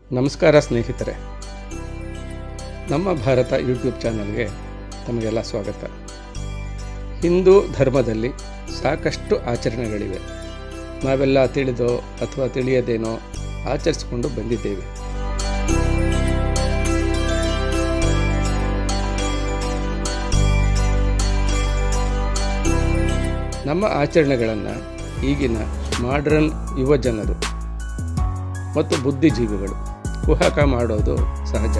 ನಮಸ್ಕಾರ ಸ್ನೇಹಿತರೆ ನಮ್ಮ ಭಾರತ ಯೂಟ್ಯೂಬ್ ಚಾನಲ್ಗೆ ತಮಗೆಲ್ಲ ಸ್ವಾಗತ ಹಿಂದೂ ಧರ್ಮದಲ್ಲಿ ಸಾಕಷ್ಟು ಆಚರಣೆಗಳಿವೆ ನಾವೆಲ್ಲ ತಿಳಿದೋ ಅಥವಾ ತಿಳಿಯದೇನೋ ಆಚರಿಸಿಕೊಂಡು ಬಂದಿದ್ದೇವೆ ನಮ್ಮ ಆಚರಣೆಗಳನ್ನು ಈಗಿನ ಮಾಡ್ರನ್ ಯುವ ಜನರು ಮತ್ತು ಬುದ್ಧಿಜೀವಿಗಳು ಕುಹಕ ಮಾಡೋದು ಸಹಜ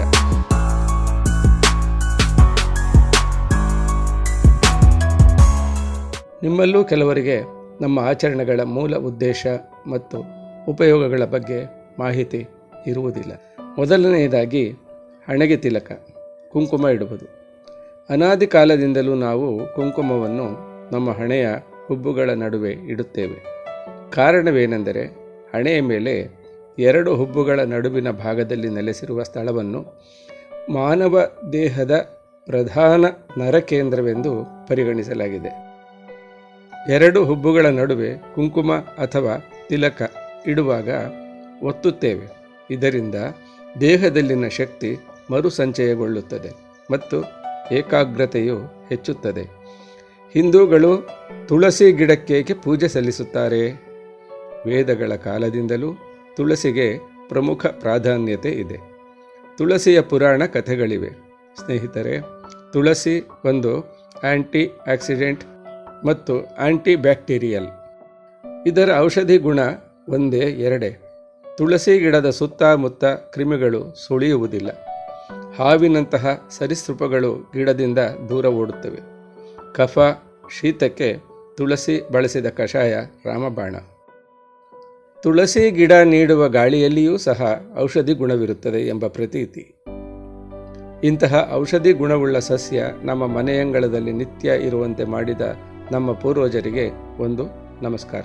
ನಿಮ್ಮಲ್ಲೂ ಕೆಲವರಿಗೆ ನಮ್ಮ ಆಚರಣೆಗಳ ಮೂಲ ಉದ್ದೇಶ ಮತ್ತು ಉಪಯೋಗಗಳ ಬಗ್ಗೆ ಮಾಹಿತಿ ಇರುವುದಿಲ್ಲ ಮೊದಲನೆಯದಾಗಿ ಹಣೆಗೆ ತಿಲಕ ಕುಂಕುಮ ಇಡುವುದು ಅನಾದಿ ಕಾಲದಿಂದಲೂ ನಾವು ಕುಂಕುಮವನ್ನು ನಮ್ಮ ಹಣೆಯ ಹುಬ್ಬುಗಳ ನಡುವೆ ಇಡುತ್ತೇವೆ ಕಾರಣವೇನೆಂದರೆ ಹಣೆಯ ಮೇಲೆ ಎರಡು ಹುಬ್ಬುಗಳ ನಡುವಿನ ಭಾಗದಲ್ಲಿ ನೆಲೆಸಿರುವ ಸ್ಥಳವನ್ನು ಮಾನವ ದೇಹದ ಪ್ರಧಾನ ನರಕೇಂದ್ರವೆಂದು ಪರಿಗಣಿಸಲಾಗಿದೆ ಎರಡು ಹುಬ್ಬುಗಳ ನಡುವೆ ಕುಂಕುಮ ಅಥವಾ ತಿಲಕ ಇಡುವಾಗ ಒತ್ತುತ್ತೇವೆ ಇದರಿಂದ ದೇಹದಲ್ಲಿನ ಶಕ್ತಿ ಮರುಸಂಚಯಗೊಳ್ಳುತ್ತದೆ ಮತ್ತು ಏಕಾಗ್ರತೆಯು ಹೆಚ್ಚುತ್ತದೆ ಹಿಂದೂಗಳು ತುಳಸಿ ಗಿಡಕ್ಕೇಕೆ ಪೂಜೆ ಸಲ್ಲಿಸುತ್ತಾರೆ ವೇದಗಳ ಕಾಲದಿಂದಲೂ ತುಳಸಿಗೆ ಪ್ರಮುಖ ಪ್ರಾಧಾನ್ಯತೆ ಇದೆ ತುಳಸಿಯ ಪುರಾಣ ಕಥೆಗಳಿವೆ ಸ್ನೇಹಿತರೆ ತುಳಸಿ ಒಂದು ಆಂಟಿ ಆಕ್ಸಿಡೆಂಟ್ ಮತ್ತು ಆಂಟಿ ಬ್ಯಾಕ್ಟೀರಿಯಲ್ ಇದರ ಔಷಧಿ ಗುಣ ಒಂದೇ ಎರಡೇ ತುಳಸಿ ಗಿಡದ ಸುತ್ತಮುತ್ತ ಕ್ರಿಮಿಗಳು ಸುಳಿಯುವುದಿಲ್ಲ ಹಾವಿನಂತಹ ಸರೀಸೃಪಗಳು ಗಿಡದಿಂದ ದೂರ ಓಡುತ್ತವೆ ಕಫ ಶೀತಕ್ಕೆ ತುಳಸಿ ಬಳಸಿದ ಕಷಾಯ ರಾಮಬಾಣ ತುಳಸಿ ಗಿಡ ನೀಡುವ ಗಾಳಿಯಲ್ಲಿಯೂ ಸಹ ಔಷಧಿ ಗುಣವಿರುತ್ತದೆ ಎಂಬ ಪ್ರತೀತಿ ಇಂತಹ ಔಷಧಿ ಗುಣವುಳ್ಳ ಸಸ್ಯ ನಮ್ಮ ಮನೆಯಂಗಳದಲ್ಲಿ ನಿತ್ಯ ಇರುವಂತೆ ಮಾಡಿದ ನಮ್ಮ ಪೂರ್ವಜರಿಗೆ ಒಂದು ನಮಸ್ಕಾರ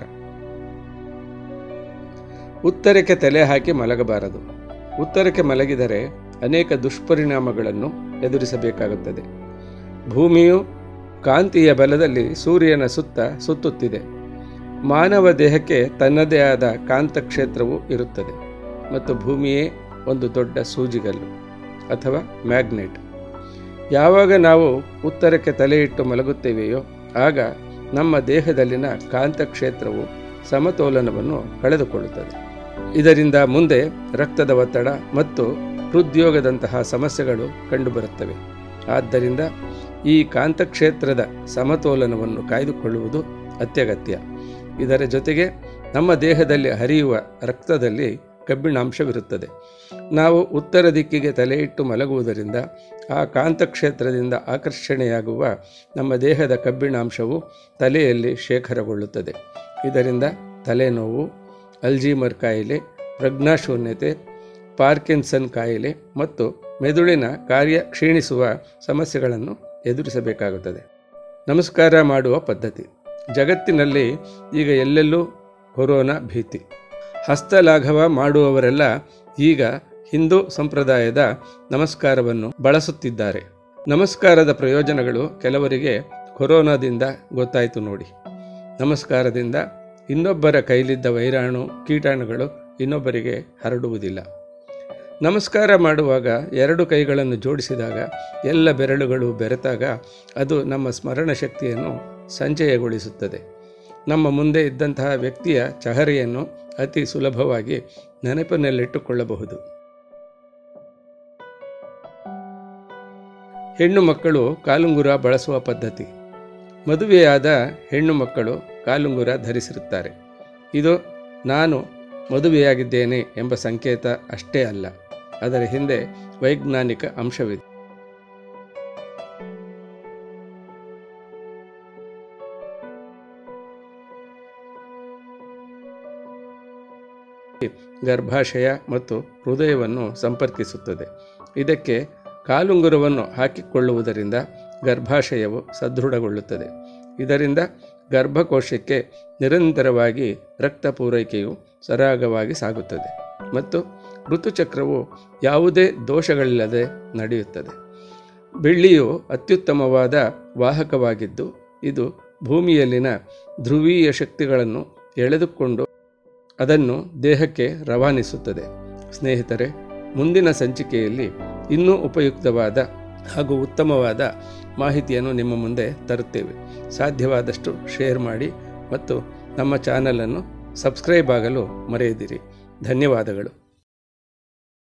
ಉತ್ತರಕ್ಕೆ ತಲೆ ಹಾಕಿ ಮಲಗಬಾರದು ಉತ್ತರಕ್ಕೆ ಮಲಗಿದರೆ ಅನೇಕ ದುಷ್ಪರಿಣಾಮಗಳನ್ನು ಎದುರಿಸಬೇಕಾಗುತ್ತದೆ ಭೂಮಿಯು ಕಾಂತಿಯ ಬಲದಲ್ಲಿ ಸೂರ್ಯನ ಸುತ್ತ ಸುತ್ತುತ್ತಿದೆ ಮಾನವ ದೇಹಕ್ಕೆ ತನ್ನದೇ ಆದ ಕಾಂತಕ್ಷೇತ್ರವು ಇರುತ್ತದೆ ಮತ್ತು ಭೂಮಿಯೇ ಒಂದು ದೊಡ್ಡ ಸೂಜಿಗಲ್ಲು ಅಥವಾ ಮ್ಯಾಗ್ನೆಟ್ ಯಾವಾಗ ನಾವು ಉತ್ತರಕ್ಕೆ ತಲೆಯಿಟ್ಟು ಮಲಗುತ್ತೇವೆಯೋ ಆಗ ನಮ್ಮ ದೇಹದಲ್ಲಿನ ಕಾಂತಕ್ಷೇತ್ರವು ಸಮತೋಲನವನ್ನು ಕಳೆದುಕೊಳ್ಳುತ್ತದೆ ಇದರಿಂದ ಮುಂದೆ ರಕ್ತದ ಒತ್ತಡ ಮತ್ತು ಹೃದ್ಯೋಗದಂತಹ ಸಮಸ್ಯೆಗಳು ಕಂಡುಬರುತ್ತವೆ ಆದ್ದರಿಂದ ಈ ಕಾಂತಕ್ಷೇತ್ರದ ಸಮತೋಲನವನ್ನು ಕಾಯ್ದುಕೊಳ್ಳುವುದು ಅತ್ಯಗತ್ಯ ಇದರ ಜೊತೆಗೆ ನಮ್ಮ ದೇಹದಲ್ಲಿ ಹರಿಯುವ ರಕ್ತದಲ್ಲಿ ಕಬ್ಬಿಣಾಂಶವಿರುತ್ತದೆ ನಾವು ಉತ್ತರ ದಿಕ್ಕಿಗೆ ತಲೆಯಿಟ್ಟು ಮಲಗುವುದರಿಂದ ಆ ಕಾಂತಕ್ಷೇತ್ರದಿಂದ ಆಕರ್ಷಣೆಯಾಗುವ ನಮ್ಮ ದೇಹದ ಕಬ್ಬಿಣಾಂಶವು ತಲೆಯಲ್ಲಿ ಶೇಖರಗೊಳ್ಳುತ್ತದೆ ಇದರಿಂದ ತಲೆನೋವು ಅಲ್ಜೀಮರ್ ಕಾಯಿಲೆ ಪ್ರಜ್ಞಾಶೂನ್ಯತೆ ಪಾರ್ಕಿನ್ಸನ್ ಕಾಯಿಲೆ ಮತ್ತು ಮೆದುಳಿನ ಕಾರ್ಯ ಕ್ಷೀಣಿಸುವ ಸಮಸ್ಯೆಗಳನ್ನು ಎದುರಿಸಬೇಕಾಗುತ್ತದೆ ನಮಸ್ಕಾರ ಮಾಡುವ ಪದ್ಧತಿ ಜಗತ್ತಿನಲ್ಲಿ ಈಗ ಎಲ್ಲೆಲ್ಲೂ ಕೊರೋನಾ ಭೀತಿ ಹಸ್ತಲಾಘವ ಮಾಡುವವರೆಲ್ಲ ಈಗ ಹಿಂದೂ ಸಂಪ್ರದಾಯದ ನಮಸ್ಕಾರವನ್ನು ಬಳಸುತ್ತಿದ್ದಾರೆ ನಮಸ್ಕಾರದ ಪ್ರಯೋಜನಗಳು ಕೆಲವರಿಗೆ ಕೊರೋನಾದಿಂದ ಗೊತ್ತಾಯಿತು ನೋಡಿ ನಮಸ್ಕಾರದಿಂದ ಇನ್ನೊಬ್ಬರ ಕೈಲಿದ್ದ ವೈರಾಣು ಕೀಟಾಣುಗಳು ಇನ್ನೊಬ್ಬರಿಗೆ ಹರಡುವುದಿಲ್ಲ ನಮಸ್ಕಾರ ಮಾಡುವಾಗ ಎರಡು ಕೈಗಳನ್ನು ಜೋಡಿಸಿದಾಗ ಎಲ್ಲ ಬೆರಳುಗಳು ಬೆರೆತಾಗ ಅದು ನಮ್ಮ ಸ್ಮರಣ ಶಕ್ತಿಯನ್ನು ಸಂಚಯಗೊಳಿಸುತ್ತದೆ ನಮ್ಮ ಮುಂದೆ ಇದ್ದಂತಹ ವ್ಯಕ್ತಿಯ ಚಹರೆಯನ್ನು ಅತಿ ಸುಲಭವಾಗಿ ನೆನಪಿನಲ್ಲಿಟ್ಟುಕೊಳ್ಳಬಹುದು ಹೆಣ್ಣು ಮಕ್ಕಳು ಕಾಲುಂಗುರ ಬಳಸುವ ಪದ್ಧತಿ ಮದುವೆಯಾದ ಹೆಣ್ಣು ಮಕ್ಕಳು ಕಾಲುಂಗುರ ಧರಿಸಿರುತ್ತಾರೆ ಇದು ನಾನು ಮದುವೆಯಾಗಿದ್ದೇನೆ ಎಂಬ ಸಂಕೇತ ಅಷ್ಟೇ ಅಲ್ಲ ಅದರ ಹಿಂದೆ ವೈಜ್ಞಾನಿಕ ಅಂಶವಿದೆ ಗರ್ಭಾಶಯ ಮತ್ತು ಹೃದಯವನ್ನು ಸಂಪರ್ಕಿಸುತ್ತದೆ ಇದಕ್ಕೆ ಕಾಲುಂಗುರವನ್ನು ಹಾಕಿಕೊಳ್ಳುವುದರಿಂದ ಗರ್ಭಾಶಯವು ಸದೃಢಗೊಳ್ಳುತ್ತದೆ ಇದರಿಂದ ಗರ್ಭಕೋಶಕ್ಕೆ ನಿರಂತರವಾಗಿ ರಕ್ತ ಪೂರೈಕೆಯು ಸರಾಗವಾಗಿ ಸಾಗುತ್ತದೆ ಮತ್ತು ಋತುಚಕ್ರವು ಯಾವುದೇ ದೋಷಗಳಿಲ್ಲದೆ ನಡೆಯುತ್ತದೆ ಬೆಳ್ಳಿಯು ಅತ್ಯುತ್ತಮವಾದ ವಾಹಕವಾಗಿದ್ದು ಇದು ಭೂಮಿಯಲ್ಲಿನ ಧ್ರುವೀಯ ಶಕ್ತಿಗಳನ್ನು ಎಳೆದುಕೊಂಡು ಅದನ್ನು ದೇಹಕ್ಕೆ ರವಾನಿಸುತ್ತದೆ ಸ್ನೇಹಿತರೆ ಮುಂದಿನ ಸಂಚಿಕೆಯಲ್ಲಿ ಇನ್ನೂ ಉಪಯುಕ್ತವಾದ ಹಾಗೂ ಉತ್ತಮವಾದ ಮಾಹಿತಿಯನ್ನು ನಿಮ್ಮ ಮುಂದೆ ತರುತ್ತೇವೆ ಸಾಧ್ಯವಾದಷ್ಟು ಶೇರ್ ಮಾಡಿ ಮತ್ತು ನಮ್ಮ ಚಾನಲನ್ನು ಸಬ್ಸ್ಕ್ರೈಬ್ ಆಗಲು ಮರೆಯದಿರಿ ಧನ್ಯವಾದಗಳು